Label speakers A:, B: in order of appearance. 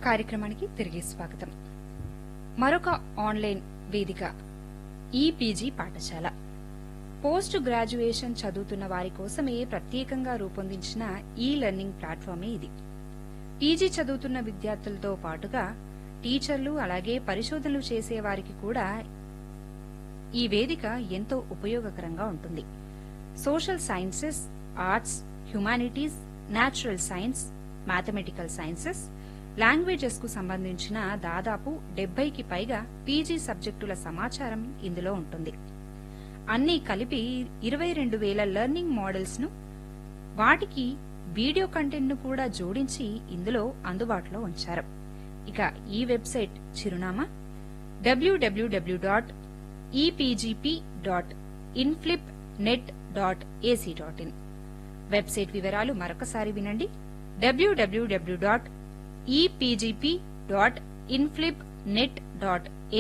A: కార్యక్రమానికి తిరిగి స్వాగతం మరొక ఆన్లైన్ వేదిక ఈపీజీ పాఠశాల పోస్ట్ గ్రాడ్యుయేషన్ చదువుతున్న వారి కోసమే ప్రత్యేకంగా రూపొందించిన ఈ లెర్నింగ్ ప్లాట్ఫామే ఇది పీజీ చదువుతున్న విద్యార్థులతో పాటుగా టీచర్లు అలాగే పరిశోధనలు చేసే వారికి కూడా ఈ వేదిక ఎంతో ఉపయోగకరంగా ఉంటుంది social sciences arts humanities natural science mathematical sciences languages కు సంబంధించిన దాదాపు డెబ్బైకి పైగా పీజీ సబ్జెక్టుల సమాచారం ఇందులో ఉంటుంది అన్నీ కలిపి ఇరవై రెండు వేల లెర్నింగ్ మోడల్స్ ను వాటికి వీడియో కంటెంట్ ను కూడా జోడించి ఇందులో అందుబాటులో ఉంచారు ఇక ఈ వెబ్సైట్ చిరునామా WWW dot EPGP dot inflibnet dot AC dot in website వివరాలు మరొకసారి వినండి WWW dot EPGP dot inflibnet dot